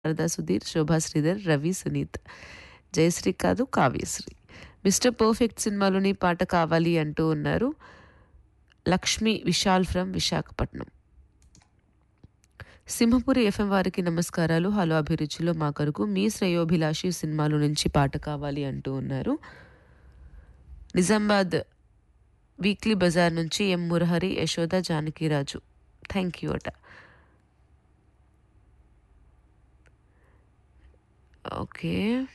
శారదా సుధీర్ శోభా శ్రీధర్ రవి సునీత్ జయశ్రీ కాదు Kavyasri mister perfect సినిమాలోని పాట కావాలి అంటూ ఉన్నారు లక్ష్మి విశాల్ ఫ్రమ్ విశాఖపట్నం సింహపురి ఎఫ్ఎం వారికి నమస్కారాలు హలో అభిరుచిలో మా కొరకు మీ శ్రేయోభిలాషి సినిమాలో నుంచి పాట కావాలి అంటూ ఉన్నారు నిజామాబాద్ వీక్లీ బజార్ నుంచి M Murahari Yashoda Janakiraju thank you అట ఓకే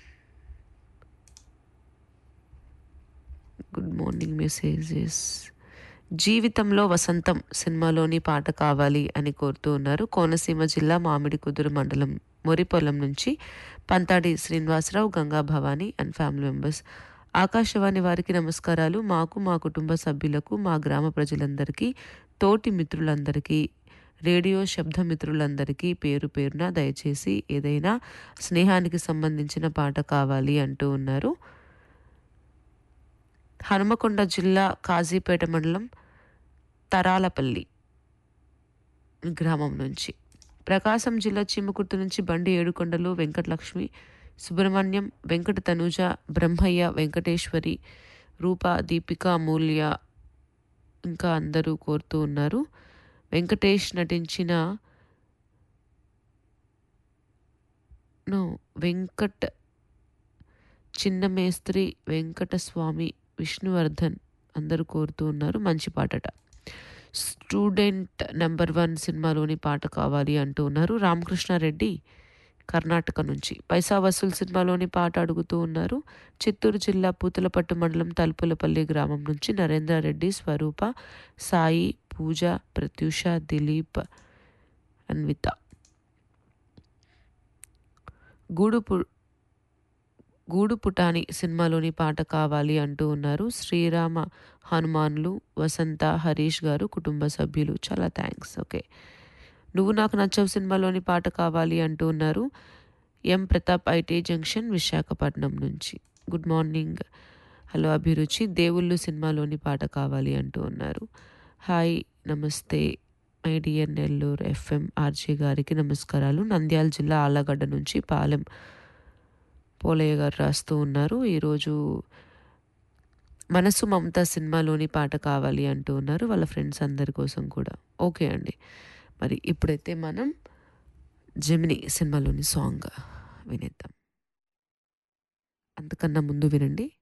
గుడ్ మార్నింగ్ మెసేజెస్ జీవితంలో వసంతం సినిమాలోని పాట కావాలి అని కోరుతూ ఉన్నారు కోనసీమ జిల్లా మామిడి కుదురు మండలం మొరిపొలం నుంచి Panthadi Srinivasarao Ganga Bhavani and family members Akashvani వారికి నమస్కారాలు మాకు మా కుటుంబ సభ్యులకు మా గ్రామ ప్రజలందరికీ తోటి మిత్రులందరికీ రేడియో శబ్ద మిత్రులందరికీ పేరు పేరున దయచేసి ఏదైనా స్నేహానికి సంబంధించిన పాట కావాలి అంటూ ఉన్నారు హనుమకొండ జిల్లా కాజీపేట మండలం తరాలపల్లి గ్రామం నుంచి ప్రకాశం జిల్లా చీమకుర్తి నుంచి బండి ఏడుకొండలు వెంకటలక్ష్మి సుబ్రహ్మణ్యం వెంకట తనుజ బ్రహ్మయ్య వెంకటేశ్వరి రూప దీపిక అమూల్య ఇంకా అందరూ కోరుతూ ఉన్నారు వెంకటేష్ నటించిన నో వెంకట్ చిన్న మేస్త్రి వెంకటస్వామి విష్ణువర్ధన్ అందరూ కోరుతూ ఉన్నారు మంచి పాటట స్టూడెంట్ నెంబర్ వన్ సినిమాలోని పాట కావాలి అంటూ ఉన్నారు రామకృష్ణారెడ్డి కర్ణాటక నుంచి పైసా వసూల్ సినిమాలోని పాట అడుగుతూ ఉన్నారు చిత్తూరు జిల్లా పూతలపట్టు మండలం తలుపులపల్లి గ్రామం నుంచి నరేంద్రారెడ్డి స్వరూప సాయి పూజ ప్రత్యూష దిలీప్ అన్విత గూడు పు- గూడు పుటాని సినిమాలోని పాట కావాలి అంటూ ఉన్నారు శ్రీరామ హనుమాన్లు వసంత హరీష్ గారు కుటుంబ సభ్యులు చాలా థ్యాంక్స్ ఓకే నువ్వు నాకు నచ్చవు సినిమాలోని పాట కావాలి అంటూ ఉన్నారు M Pratap IT junction Visakhapatnam నుంచి గుడ్ మార్నింగ్ హలో అభిరుచి దేవుళ్ళు సినిమాలోని పాట కావాలి అంటూ ఉన్నారు హాయ్ నమస్తే my dear Nellore FM RJ గారికి నమస్కారాలు నంద్యాల జిల్లా ఆలగడ్డ నుంచి పాలెం పోలయ్య గారు రాస్తూ ఉన్నారు ఈరోజు మనసు మమత సినిమాలోని పాట కావాలి అంటూ ఉన్నారు వాళ్ళ ఫ్రెండ్స్ అందరి కోసం కూడా ఓకే అండి మరి ఇప్పుడైతే మనం జెమిని సినిమాలోని సాంగ్ వినేద్దాం అంతకన్నా ముందు వినండి